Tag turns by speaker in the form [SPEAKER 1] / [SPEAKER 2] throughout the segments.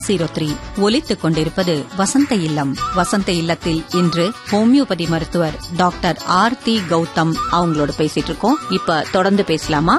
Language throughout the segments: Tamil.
[SPEAKER 1] ஜீரோ த்ரீ ஒலித்துக் கொண்டிருப்பது வசந்த இல்லம் வசந்த இல்லத்தில் இன்று ஹோமியோபதி மருத்துவர் டாக்டர் ஆர்த்தி கௌதம் அவங்களோட பேசிட்டு இருக்கோம் இப்ப தொடர்ந்து பேசலாமா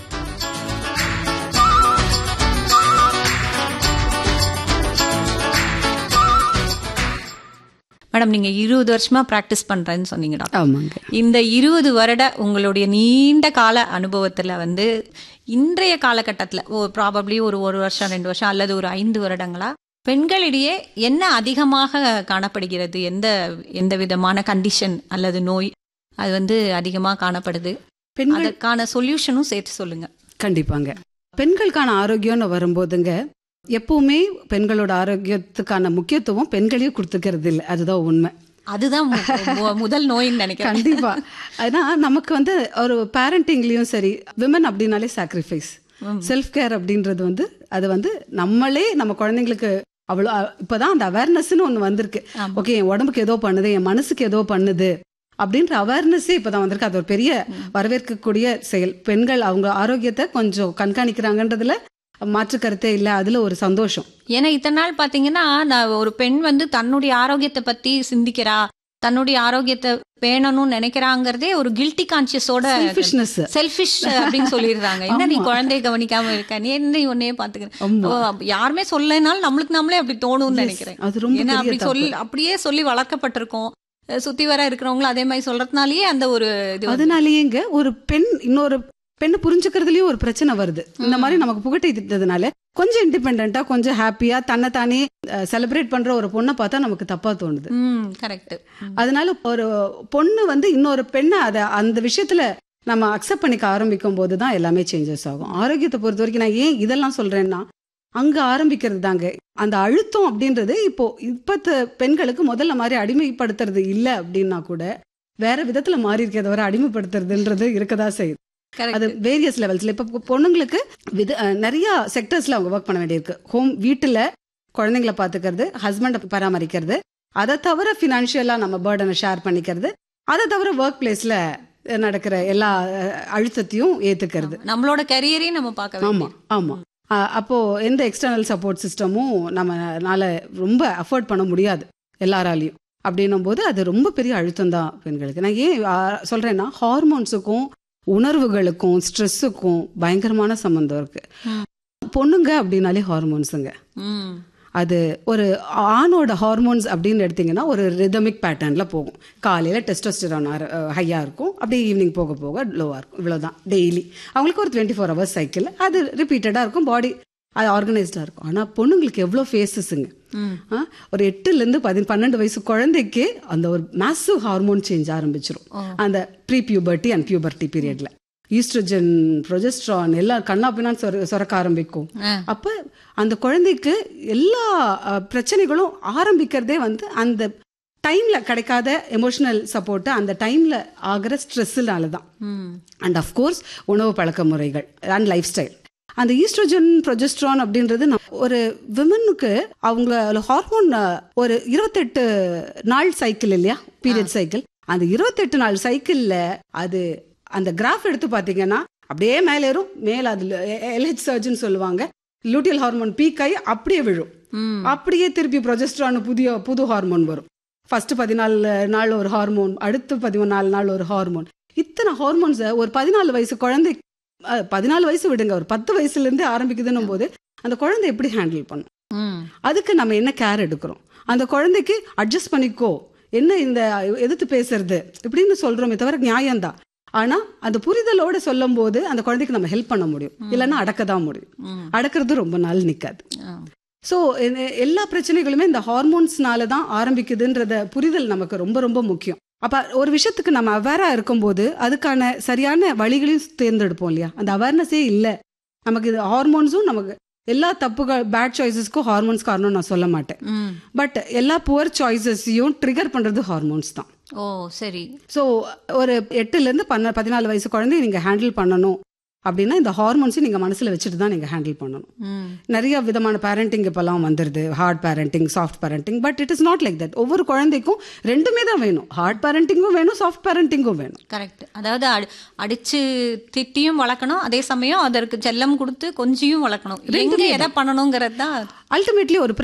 [SPEAKER 1] மேடம் நீங்க இருபது வருஷமா பிராக்டிஸ் பண்றேன்னு சொன்னீங்க டாக்டர்
[SPEAKER 2] ஆமாங்க
[SPEAKER 1] இந்த இருபது வருட உங்களுடைய நீண்ட கால அனுபவத்துல வந்து இன்றைய காலகட்டத்துல ஓ ப்ராபப்ளி ஒரு ஒரு வருஷம் ரெண்டு வருஷம் அல்லது ஒரு ஐந்து வருடங்களா பெண்களிடையே என்ன அதிகமாக காணப்படுகிறது எந்த எந்த விதமான கண்டிஷன் அல்லது நோய் அது வந்து அதிகமா காணப்படுது
[SPEAKER 2] பெண்கள்
[SPEAKER 1] அதற்கான சொல்யூஷனும் சேர்த்து சொல்லுங்க
[SPEAKER 2] கண்டிப்பாங்க பெண்களுக்கான ஆரோக்கியம்னு வரும்போதுங்க எப்பவுமே பெண்களோட ஆரோக்கியத்துக்கான முக்கியத்துவம் பெண்களையும் கொடுத்துக்கிறது இல்லை அதுதான் உண்மை
[SPEAKER 1] அதுதான் மு- மு- முதல் நோயின்னு நினைக்கிறேன்
[SPEAKER 2] கண்டிப்பா ஏன்னா நமக்கு வந்து ஒரு பேரண்டிங்லயும் சரி விமன் அப்படின்னாலே சாக்ரிஃபைஸ் செல்ஃப் கேர் அப்படின்றது வந்து அது வந்து நம்மளே நம்ம குழந்தைங்களுக்கு அவ்வளோ அ- இப்பதான் அந்த அவேர்னஸ்னு ஒன்று வந்திருக்கு
[SPEAKER 1] ஆமா.
[SPEAKER 2] ஓகே என் உடம்புக்கு ஏதோ பண்ணுது என் மனசுக்கு ஏதோ பண்ணுது அப்படின்ற அவேர்னஸே இப்பதான் வந்திருக்கு அது ஒரு பெரிய வரவேற்கக்கூடிய செயல் பெண்கள் அவங்க ஆரோக்கியத்தை கொஞ்சம் கண்காணிக்கிறாங்கன்றதுல மாற்று கருத்தே இல்லை அதுல ஒரு சந்தோஷம்
[SPEAKER 1] ஏன்னா இத்தனை நாள் பாத்தீங்கன்னா நான் ஒரு பெண் வந்து தன்னுடைய ஆரோக்கியத்தை பத்தி சிந்திக்கிறா தன்னுடைய ஆரோக்கியத்தை பேணணும்னு நினைக்கிறாங்கிறதே ஒரு கில்ட்டி கான்சியஸோட
[SPEAKER 2] செல்ஃபிஷ்னஸ்
[SPEAKER 1] செல்ஃபிஷ் அப்படின்னு சொல்லிடுறாங்க என்ன நீ
[SPEAKER 2] ஆமா.
[SPEAKER 1] குழந்தைய கவனிக்காம இருக்க நீ என்ன நீ உன்னையே பாத்துக்கிறேன்
[SPEAKER 2] ஆமா.
[SPEAKER 1] ஓ, அப்ப யாருமே சொல்லனாலும் நம்மளுக்கு நம்மளே அப்படி தோணும்னு நினைக்கிறேன்
[SPEAKER 2] அது ரொம்ப
[SPEAKER 1] ஏன்னா
[SPEAKER 2] பெரிய
[SPEAKER 1] அப்படி சொல்லி
[SPEAKER 2] தப்பு.
[SPEAKER 1] அப்படியே சொல்லி வளர்க்கப்பட்டிருக்கோம் அஹ் சுத்தி வர இருக்கிறவங்களும் அதே மாதிரி சொல்றதுனாலயே அந்த ஒரு இது வந்து-
[SPEAKER 2] அதனாலேயேங்க ஒரு பெண் இன்னொரு பெண்ணை புரிஞ்சுக்கிறதுலயும் ஒரு பிரச்சனை வருது இந்த மாதிரி நமக்கு புகட்டி திட்டதுனால கொஞ்சம் இண்டிபெண்டா கொஞ்சம் ஹாப்பியா தன்னைத்தானே செலிப்ரேட் பண்ற ஒரு பொண்ணை பார்த்தா நமக்கு தப்பா தோணுது
[SPEAKER 1] ம் கரெக்ட்
[SPEAKER 2] அதனால ஒரு பொண்ணு வந்து இன்னொரு பெண்ணை அதை அந்த விஷயத்துல நம்ம அக்செப்ட் பண்ணிக்க ஆரம்பிக்கும் போது தான் எல்லாமே சேஞ்சஸ் ஆகும் ஆரோக்கியத்தை பொறுத்த வரைக்கும் நான் ஏன் இதெல்லாம் சொல்றேன்னா அங்க ஆரம்பிக்கிறது தாங்க அந்த அழுத்தம் அப்படின்றது இப்போ இப்பத்த பெண்களுக்கு முதல்ல மாதிரி அடிமைப்படுத்துறது இல்லை அப்படின்னா கூட வேற விதத்துல மாறி இருக்கே தவிர அடிமைப்படுத்துறதுன்றது இருக்கதா செய்யுது அது
[SPEAKER 1] கரெக்ட்
[SPEAKER 2] வேரியஸ் லெவல்ஸ்ல இப்ப பொண்ணுங்களுக்கு வித அஹ், நிறைய செக்டர்ஸ்ல அவங்க ஒர்க் பண்ண வேண்டியிருக்கு ஹோம் வீட்டுல குழந்தைங்களை பாத்துக்கிறது ஹஸ்பண்டை பராமரிக்கிறது அதை தவிர ஃபினான்ஷியலா நம்ம பேர்டனை ஷேர் பண்ணிக்கிறது அதை தவிர ஒர்க் பிளேஸ்ல நடக்கிற எல்லா அஹ், அழுத்தத்தையும் ஏத்துக்கிறது
[SPEAKER 1] நம்மளோட கரியரையும் நம்ம பார்க்க
[SPEAKER 2] ஆமா ஆமா அஹ், அப்போ எந்த எக்ஸ்டர்னல் சப்போர்ட் சிஸ்டமும் நம்மனால ரொம்ப அஃபோர்ட் பண்ண முடியாது எல்லாராலையும் அப்படின்னும் போது அது ரொம்ப பெரிய அழுத்தம் தான் பெண்களுக்கு நான் ஏன் அஹ், சொல்றேன்னா ஹார்மோன்ஸுக்கும் உணர்வுகளுக்கும் ஸ்ட்ரெஸ்ஸுக்கும் பயங்கரமான சம்மந்தம் இருக்கு
[SPEAKER 1] ம்.
[SPEAKER 2] பொண்ணுங்க அப்படின்னாலே ஹார்மோன்ஸுங்க
[SPEAKER 1] ம்
[SPEAKER 2] அது ஒரு ஆணோட ஹார்மோன்ஸ் அப்படின்னு எடுத்தீங்கன்னா ஒரு ரிதமிக் பேட்டர்ன்ல போகும் காலையில டெஸ்டோஸ்டரான் ஹையா இருக்கும் அப்படியே ஈவினிங் போக போக லோவா இருக்கும் இவ்வளவுதான் டெய்லி அவங்களுக்கு ஒரு டுவெண்ட்டி ஃபோர் ஹவர்ஸ் சைக்கிள் அது ரிப்பீட்டடா இருக்கும் பாடி அது ஆர்கனைஸ்டா இருக்கும் ஆனா பொண்ணுங்களுக்கு எவ்வளோ ஃபேஸஸுங்க
[SPEAKER 1] ம்
[SPEAKER 2] ஆ, ஒரு எட்டுல இருந்து பதி பன்னெண்டு வயசு குழந்தைக்கு அந்த ஒரு மேசிவ் ஹார்மோன் சேஞ்ச் ஆரம்பிச்சிரும்
[SPEAKER 1] ஓ.
[SPEAKER 2] அந்த ப்ரீ பியூபர்ட்டி அண்ட் பியூபர்ட்டி பீரியட்ல ஈஸ்ட்ரோஜன் ப்ரொஜெஸ்ட்ரான் எல்லாம் கண்ணா பின்னான்னு சொர சுரக்க ஆரம்பிக்கும்
[SPEAKER 1] ஆ.
[SPEAKER 2] அப்ப அந்த குழந்தைக்கு எல்லா அஹ், பிரச்சனைகளும் ஆரம்பிக்கிறதே வந்து அந்த டைம்ல கிடைக்காத எமோஷனல் சப்போர்ட் அந்த டைம்ல ஆகிற ஸ்ட்ரெஸ்ஸுனால தான்
[SPEAKER 1] ம்
[SPEAKER 2] அண்ட் அஃப்கோர்ஸ் உணவு பழக்க முறைகள் அண்ட் லைஃப் ஸ்டைல் அந்த ஈஸ்ட்ரோஜன் ப்ரொஜெஸ்ட்ரான் அப்படின்றது நம்ம- ஒரு விமனுக்கு அவங்க ஹார்மோன் ஒரு இருபத்தெட்டு நாள் சைக்கிள் இல்லையா பீரியட் சைக்கிள் அந்த இருபத்தெட்டு நாள் சைக்கிள்ல அது அந்த கிராஃப் எடுத்து பாத்தீங்கன்னா அப்படியே மேலே ஏறும் மேல அதுல எல்ஹெச் சர்ஜன் சொல்லுவாங்க லூட்டியல் ஹார்மோன் பீக் ஆகி அப்படியே விழும்
[SPEAKER 1] ம்
[SPEAKER 2] அப்படியே திருப்பி ப்ரொஜெஸ்ட்ரான் புதிய புது ஹார்மோன் வரும் ஃபர்ஸ்ட் பதினாலு நாள் ஒரு ஹார்மோன் அடுத்து பதினாலு நாள் ஒரு ஹார்மோன் இத்தனை ஹார்மோன்ஸை ஒரு பதினாலு வயசு குழந்தை அஹ், பதினாலு வயசு விடுங்க ஒரு பத்து வயசுல இருந்தே ஆரம்பிக்குதுன்னும் போது அந்த குழந்தை எப்படி ஹேண்டில் பண்ணும்
[SPEAKER 1] ம்
[SPEAKER 2] அதுக்கு நம்ம என்ன கேர் எடுக்கிறோம் அந்த குழந்தைக்கு அட்ஜஸ்ட் பண்ணிக்கோ என்ன இந்த எதிர்த்து பேசுறது இப்படின்னு சொல்றோமே தவிர நியாயம்தான் ஆனா அந்த புரிதலோட சொல்லும் போது அந்த குழந்தைக்கு நம்ம ஹெல்ப் பண்ண முடியும் இல்லைன்னா அடக்க தான் முடியும்
[SPEAKER 1] ம்
[SPEAKER 2] அடக்கிறது ரொம்ப நாள் நிக்காது
[SPEAKER 1] ஆ.
[SPEAKER 2] ஸோ எல்லா பிரச்சனைகளுமே இந்த ஹார்மோன்ஸ்னால தான் ஆரம்பிக்குதுன்றத புரிதல் நமக்கு ரொம்ப ரொம்ப முக்கியம் அப்ப ஒரு விஷயத்துக்கு நம்ம அவேரா இருக்கும்போது அதுக்கான சரியான வழிகளையும் தேர்ந்தெடுப்போம் இல்லையா அந்த அவேர்னஸே இல்லை நமக்கு இது ஹார்மோன்ஸும் நமக்கு எல்லா தப்புகள் பேட் சாய்ஸஸ்க்கும் ஹார்மோன்ஸ் காரணம் நான் சொல்ல மாட்டேன்
[SPEAKER 1] ம்
[SPEAKER 2] பட் எல்லா புவர் சாய்ஸஸையும் ட்ரிகர் பண்றது ஹார்மோன்ஸ் தான்
[SPEAKER 1] ஓ சரி
[SPEAKER 2] ஸோ ஒரு எட்டுல இருந்து பன்ன பதினாலு வயசு குழந்தைய நீங்க ஹேண்டில் பண்ணணும் அப்படின்னா இந்த ஹார்மோன்ஸையும் நீங்கள் மனசில் வச்சுட்டு தான் நீங்கள் ஹேண்டில் பண்ணணும்
[SPEAKER 1] ம்
[SPEAKER 2] நிறைய விதமான பேரண்டிங் இப்போல்லாம் வந்துடுது hard parenting soft parenting but it is not like that ஒவ்வொரு குழந்தைக்கும் ரெண்டுமே தான் வேணும் ஹார்ட் பேரண்டிங்கும் வேணும் சாஃப்ட் பேரண்டிங்கும் வேணும்
[SPEAKER 1] கரெக்ட் அதாவது அடி- அடிச்சு திட்டியும் வளர்க்கணும் அதே சமயம் அதற்கு செல்லம் கொடுத்து கொஞ்சியும் வளர்க்கணும் எங்க எதை பண்ணணுங்கிறது தான்
[SPEAKER 2] அல்டிமேட்லி ஒரு